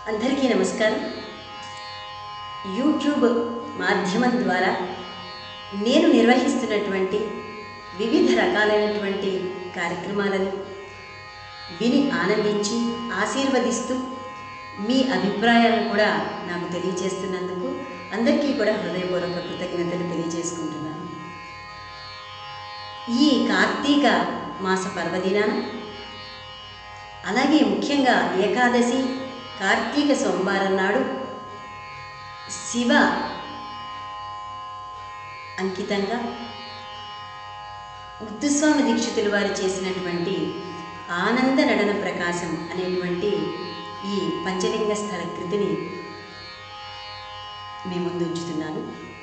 అందరికీ నమస్కారం యూట్యూబ్ మాధ్యమం ద్వారా నేను నిర్వహిస్తున్నటువంటి వివిధ రకాలైనటువంటి కార్యక్రమాలను విని ఆనందించి ఆశీర్వదిస్తూ మీ అభిప్రాయాలను కూడా నాకు తెలియజేస్తున్నందుకు అందరికీ కూడా హృదయపూర్వక కృతజ్ఞతలు తెలియజేసుకుంటున్నాను ఈ కార్తీక మాస పర్వదినాన అలాగే ముఖ్యంగా ఏకాదశి కార్తీక సోమవారం నాడు శివ అంకితంగా ముద్దుస్వామి దీక్షితులు వారు చేసినటువంటి ఆనంద నడన ప్రకాశం అనేటువంటి ఈ పంచలింగ స్థల కృతిని మీ ముందు ఉంచుతున్నాను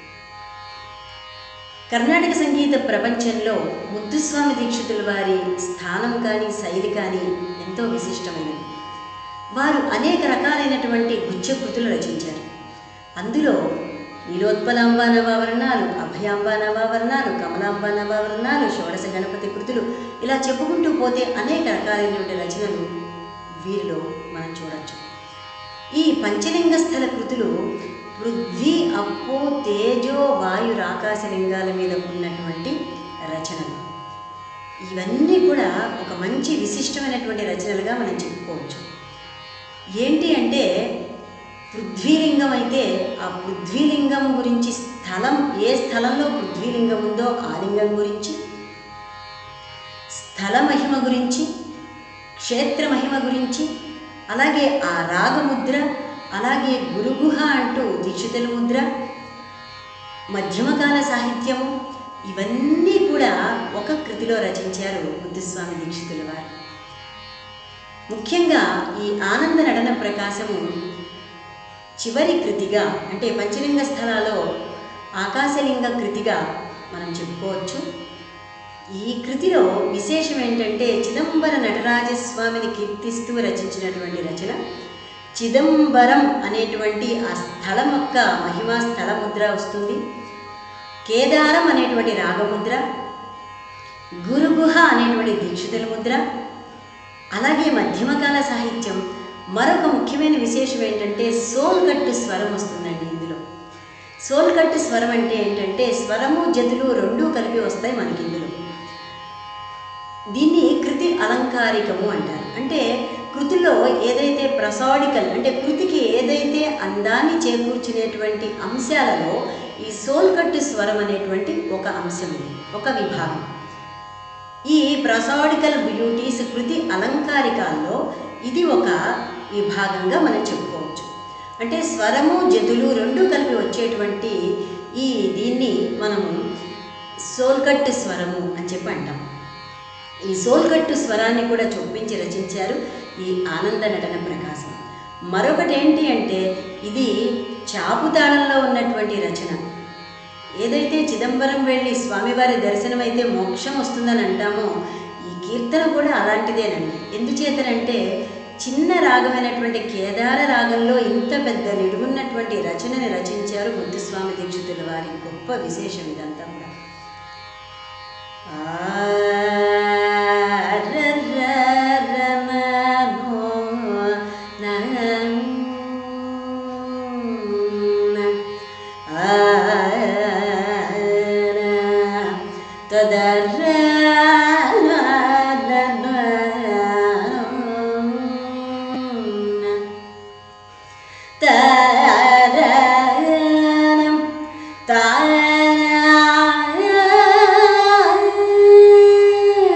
కర్ణాటక సంగీత ప్రపంచంలో ముద్దుస్వామి దీక్షితుల వారి స్థానం కానీ శైలి కానీ ఎంతో విశిష్టమైనది వారు అనేక రకాలైనటువంటి గుచ్చకృతులు రచించారు అందులో నీలోత్పలాంబ నవావరణాలు అభయాంబ నవావరణాలు కమలాంబ నవావరణాలు షోడశ గణపతి కృతులు ఇలా చెప్పుకుంటూ పోతే అనేక రకాలైనటువంటి రచనలు వీరిలో మనం చూడొచ్చు ఈ పంచలింగ స్థల కృతులు పృథ్వీ అప్పో తేజో వాయు రాకాశ లింగాల మీద ఉన్నటువంటి రచనలు ఇవన్నీ కూడా ఒక మంచి విశిష్టమైనటువంటి రచనలుగా మనం చెప్పుకోవచ్చు ఏంటి అంటే పృథ్వీలింగం అయితే ఆ పృథ్వీలింగం గురించి స్థలం ఏ స్థలంలో పృథ్వీలింగం ఉందో ఆ లింగం గురించి స్థల మహిమ గురించి క్షేత్ర మహిమ గురించి అలాగే ఆ రాగముద్ర అలాగే గురుగుహ అంటూ దీక్షితుల ముద్ర మధ్యమకాల సాహిత్యము ఇవన్నీ కూడా ఒక కృతిలో రచించారు ముద్దుస్వామి దీక్షితుల వారు ముఖ్యంగా ఈ ఆనంద నడన ప్రకాశము చివరి కృతిగా అంటే పంచలింగ స్థలాల్లో ఆకాశలింగ కృతిగా మనం చెప్పుకోవచ్చు ఈ కృతిలో విశేషం ఏంటంటే చిదంబర నటరాజస్వామిని కీర్తిస్తూ రచించినటువంటి రచన చిదంబరం అనేటువంటి ఆ స్థలం యొక్క మహిమా స్థల ముద్ర వస్తుంది కేదారం అనేటువంటి రాగముద్ర గురుగుహ అనేటువంటి దీక్షితుల ముద్ర అలాగే మధ్యమకాల సాహిత్యం మరొక ముఖ్యమైన విశేషం ఏంటంటే సోల్గట్టు స్వరం వస్తుందండి ఇందులో సోల్గట్టు స్వరం అంటే ఏంటంటే స్వరము జతులు రెండూ కలిపి వస్తాయి మనకి ఇందులో దీన్ని కృతి అలంకారికము అంటారు అంటే కృతిలో ఏదైతే ప్రసాడికల్ అంటే కృతికి ఏదైతే అందాన్ని చేకూర్చునేటువంటి అంశాలలో ఈ సోల్కట్టు స్వరం అనేటువంటి ఒక అంశం ఇది ఒక విభాగం ఈ ప్రసాడికల్ బ్యూటీస్ కృతి అలంకారికాల్లో ఇది ఒక విభాగంగా మనం చెప్పుకోవచ్చు అంటే స్వరము జతులు రెండు కలిపి వచ్చేటువంటి ఈ దీన్ని మనము సోల్కట్టు స్వరము అని చెప్పి అంటాం ఈ సోల్కట్టు స్వరాన్ని కూడా చొప్పించి రచించారు ఈ ఆనంద నటన ప్రకాశం మరొకటి ఏంటి అంటే ఇది చాపుతాళంలో ఉన్నటువంటి రచన ఏదైతే చిదంబరం వెళ్ళి స్వామివారి దర్శనం అయితే మోక్షం వస్తుందని అంటామో ఈ కీర్తన కూడా అలాంటిదేనండి ఎందుచేతనంటే చిన్న రాగమైనటువంటి కేదార రాగంలో ఇంత పెద్ద నిడుగున్నటువంటి రచనని రచించారు ముద్దుస్వామి దీక్షితుల వారి గొప్ప విశేషం ఇదంతా కూడా తార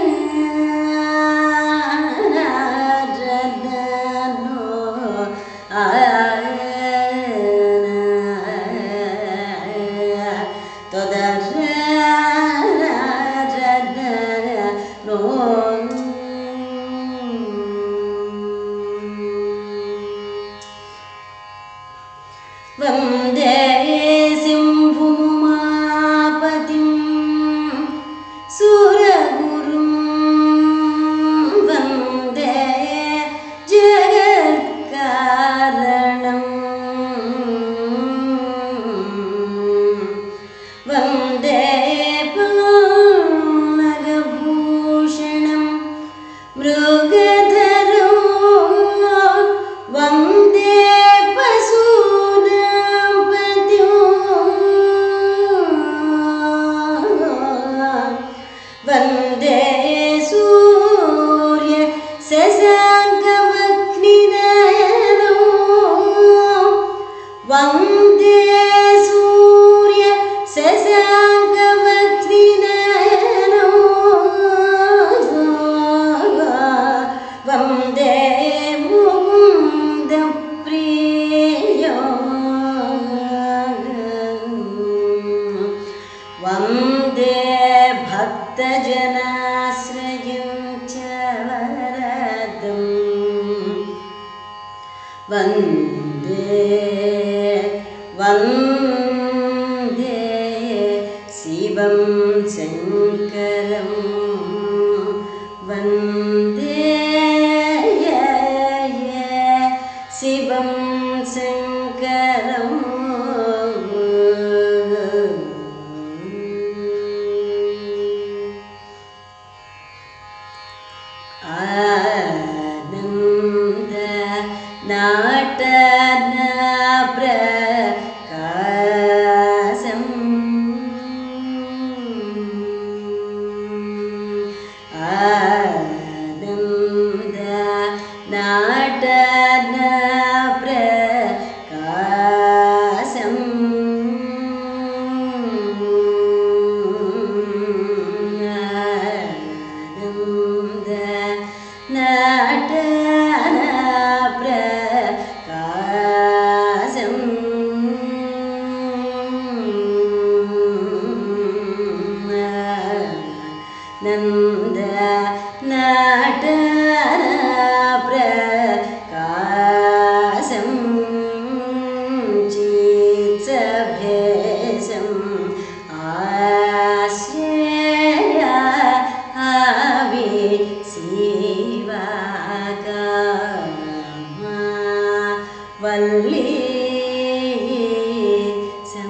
వందే సూర్య శశాంకవక్త్రినయనో వందే ముకుంద ప్రియ వందే భక్తజనాశ్రయం చ వరదం వందే వందే శివం శంకరం వందే శివం శంకరం ఆనంద నాటన ప్రకాశం ఆనంద నాటన ప్రకాశం ఆనంద నటన ప్రకాశం నంద నటన ప్రకాశం చిత్సభేశం ఆశ్రయ ఆవి శివాకమా వల్లి సం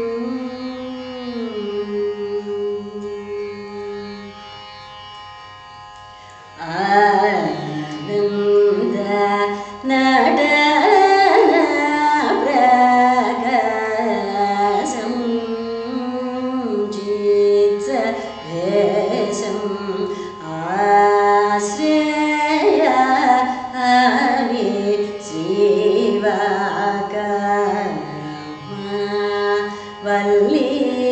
ఆనంద నటన ప్రకాశం చిత్సభేశం ఆశ్రయ హరి శ్రీవాకమా వల్లి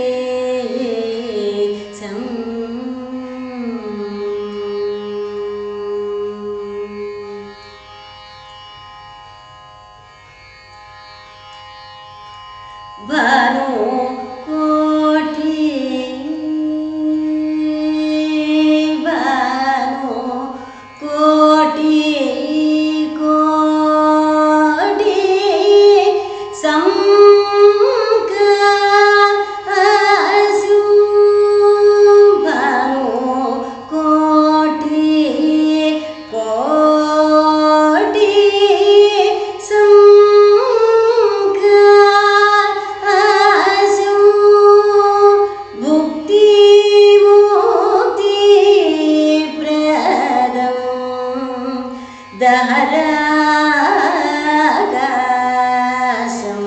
సం భాను కోటి భాను కోటి కోటి సంకాసు భాను కోటి కోటి సంకాసు భుక్తి ముక్తి ప్రదం దహరాకాశం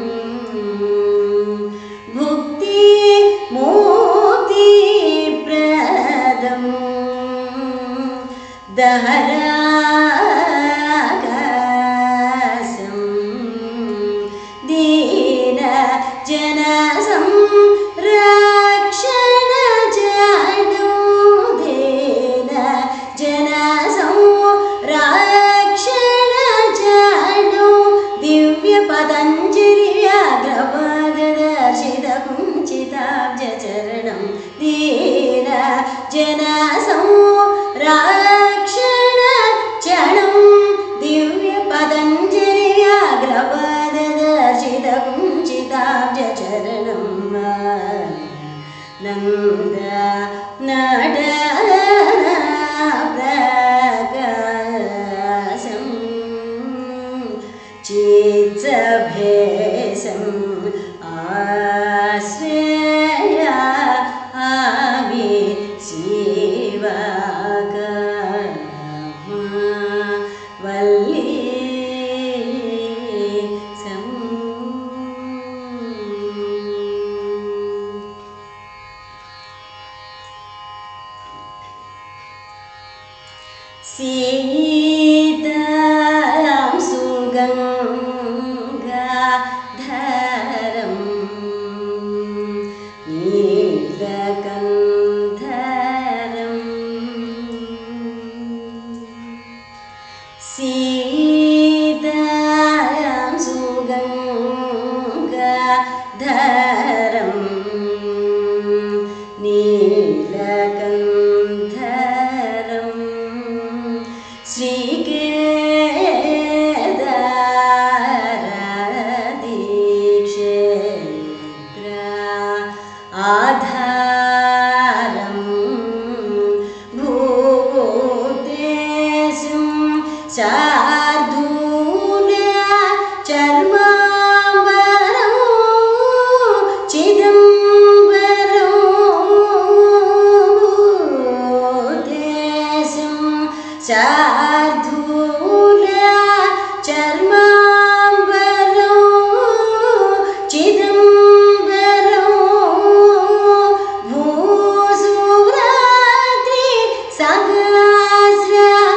భుక్తి ముక్తి ప్రదం దహరాకాశం దీన జన సంరక్షణ జను దీన జన సంరక్షణ జను దివ్య పతంజలి వ్యాఘ్రపాద దర్శిత కుంచితాబ్జ చరణం దీన జన సంరక్షణ చరణం దివ్య పతంజలి వ్యాఘ్రపాద దర్శిత కుంచితాబ్జ చరణం నంద నటన ప్రకాశం చిత్సభేశం ఆశ్రయ ఆవి శివాకమా వల్లి సం సీతాం సుగంగా సీతాం సుగంగాధరం నీలకంధరం శ్రీకేదార దీక్షేత్ర ఆధారం భూతేశం శార్దూల చర్మాంబరం చిదంబరం భూతేశం శార్దూల చర్మాంబరం చిదంబరం భూసురాత్రి సహస్ర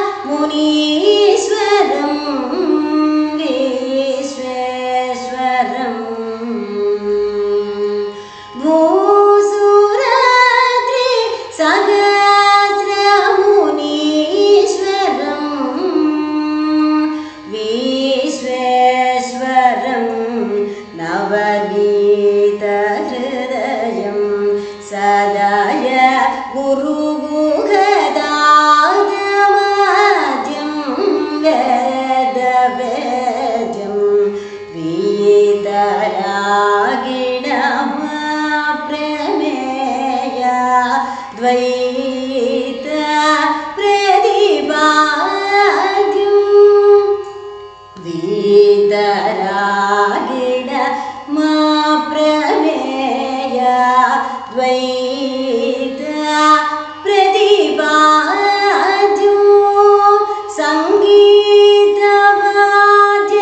మునీశ్వరం విశ్వేశ్వరం భూసురాత్రి సహస్ర మునీశ్వరం విశ్వేశ్వరం నవనీత హృదయం సదాయ గురుగుగదాద్యం వేదవేద్యం వీతరాగిణమా ప్రమేయ ద్వైత ప్రతిపాద్యం వీతరాగిణ మా ప్రమేయ ద్వైత ప్రతిపాద్యం సంగీతవాద్య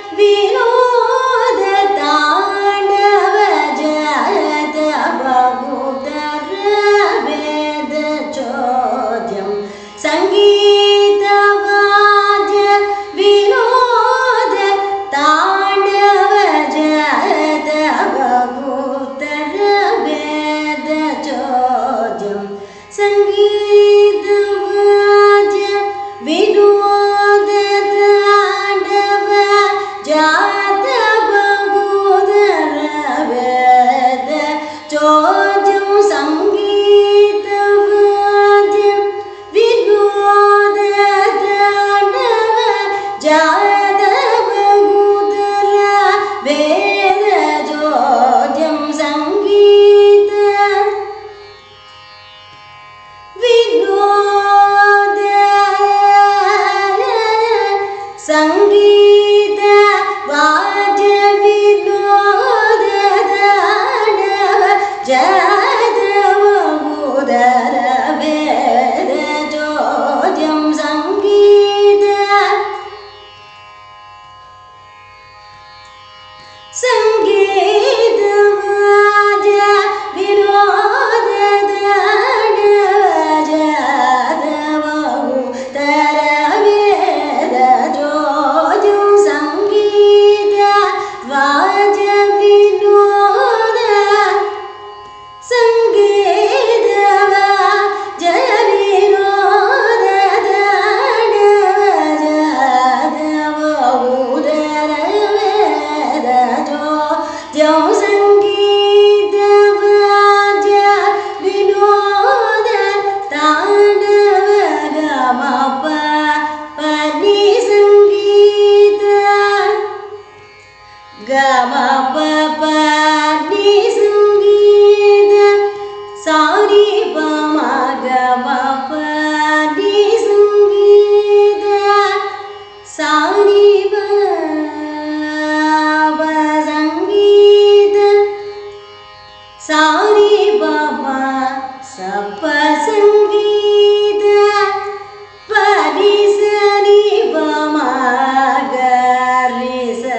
వినోద తాండవ జత బహుతర వేద చోద్యం సంగీతవాద్య వినోద తాండవ జత బహుతర వేద చోద్యం సంగీతవాద్య వినోద తాండవ జాత బహుతర వేద చోద్యం సంగీతవాద్య వినోద తాండవ జాత బహుతర వేద చోద్యం సంగీత వినోద సంగీత వాద్య వినోద దానవ జాదవముదర వేద చోద్యం సంగీత సంగీతవాద్య వినోద దానవ తర వేద చోద్యం సంగీత వాద్య వినోద సంగీతవ జయ వినోద దానవ జాదవ ఉదర వేద చోద్యం సంగీత వాద్య వినోద తాండవ గమప పని సంగీత గమ పప ని సంగీత సారి పమ గమ ప ని సంగీత సారి ప ప సంగీత సారి పమ సప సంగీత పరి సరి పమ గరి స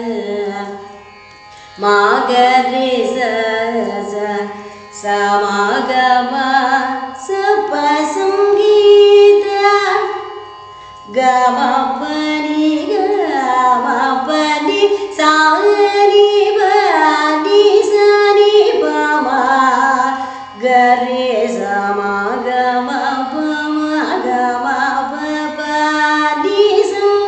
మాగరి స సమాగమ సప సంగీత గమ పని గమ పని సాని బని సని పమ గరి సమాగమ పమ గమ పని సం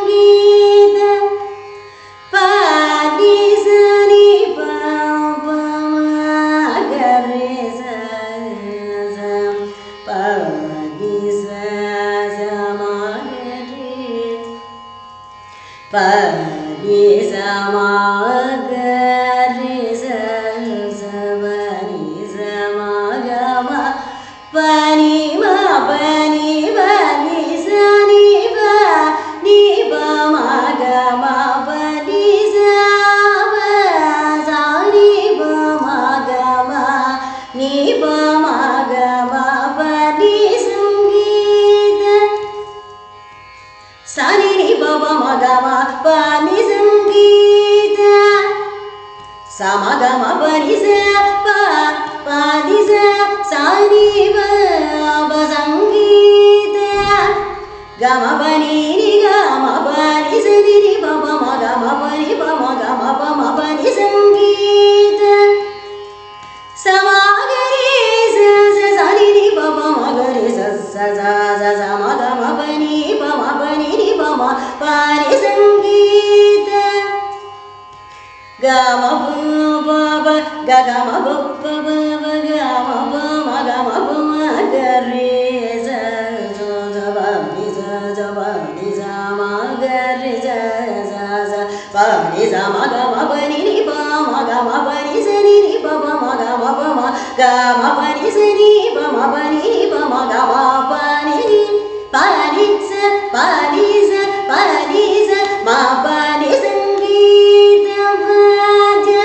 పని సమా గరి స స పని సమా గమ పని మా పని పని స ని ప ని ప మా గమ పని స ప స ని ప మా గమ ని ప మా గమ పని సంగీత సని ని ప ప మ గ మ ప ని సంగీత సమ గ మ ప ని స ప ప ని స స ని ప ప సంగీత గ మ ప ని ని గ మ ప ని స ని ని ప ప మ గ మ ప ని ప మ గ మ ప మ ప ని సంగీత సమాగరి స స స ని ని ప ప మ గ రి స స స స స మ గ మ ప ని ప మ ప ని ని ప మ ప ని సంగీత గ మ ప ప ప గ గ మ ప ప ప ప గ మ ప మ గ మ ప మ గ రి స స స ప ని స స ప ని స మ గ రి స స స ప ని స మ గ మ ప ని ని ప మ గ మ ప ని స ని ని ప ప మ గ మ ప మ గ మ ప ని స ని ప మ ప ని ని ప మ గ మ ప ని ని ప ని స ప ని స ప ని స మ ప ని సంగీత వాద్య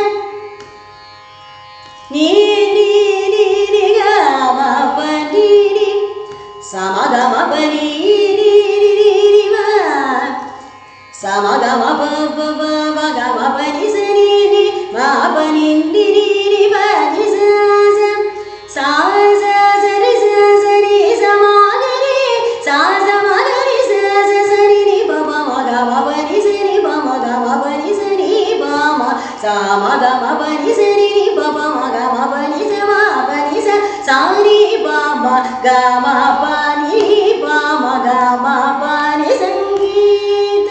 నీ నీ నీ ని గ మ ప ని ని స మ గ మ ప ని ని ని ని ని మ స మ గ మ ప ప ప మ గ మ ప ని స ని ని మ ప ని ని ని ని ప ని స స సా స స రి స స ని స మ గ రి సా స మ గ రి స స స ని ని ప ప మ గ మ ప ని స ని ప మ గ మ ప ని స ని ప మ స మ గ మ ప ని స ని ని ప ప మ గ మ ప ని స మ ప ని స స ని ప మ గ మ ప ని ప మ గ మ ప ని సంగీత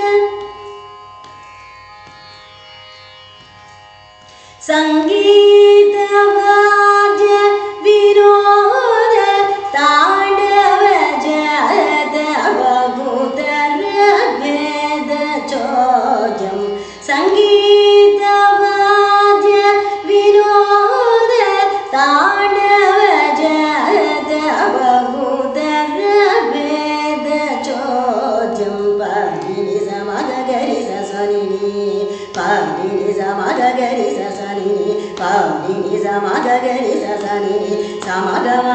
సంగీత వాద్య వినోద తాండవ జద బగుతర వేద చోజం సంగీత వాద్య వినోద తాండవ జద బగుతర వేద చోజం పాడిని సమగ గరి సని పాడిని సమగ గరి సని పాడిని సమగ గరి సని సమగమ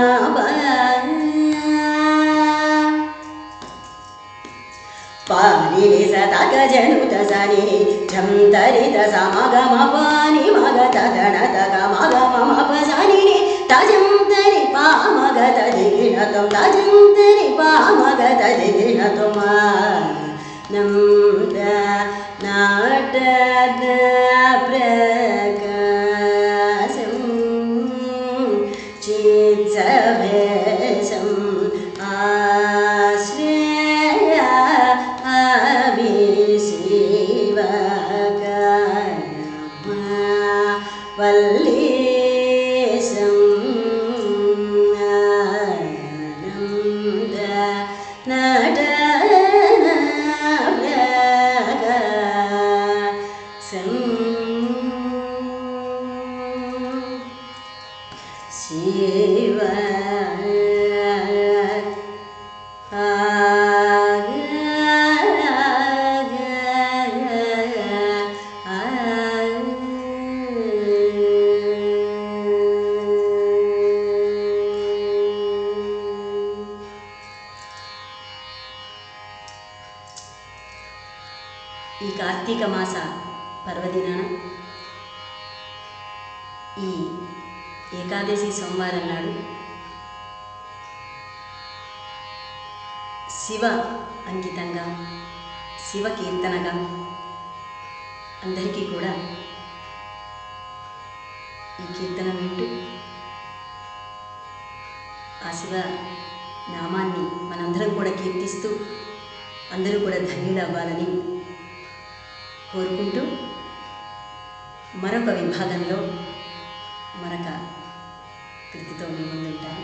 పాడిని సతక జనుత సని ఝంతరిత సమగమ పాని మగ తదణ తగ మగ మమ పసని తజంతరి పామగ తదిగిణతం తజంతరి పామగ తదిగిణతుమ నంద నాటద ప్రకాశం చిత్సభేశం ఆశ్రయ అభిశివకర్మ వల్లీశం ఆనంద నటన ప్రకాశం శివ ఈ కార్తీక మాస పర్వదినాన ఈ ఏకాదశి సోమవారం నాడు శివ అంకితంగా శివ కీర్తనగా అందరికీ కూడా ఈ కీర్తన వింటూ ఆ శివ నామాన్ని మనందరం కూడా కీర్తిస్తూ అందరూ కూడా ధన్యులవ్వాలని కోరుకుంటూ మరొక విభాగంలో మరొక కృతితో మీ ముందుంటాను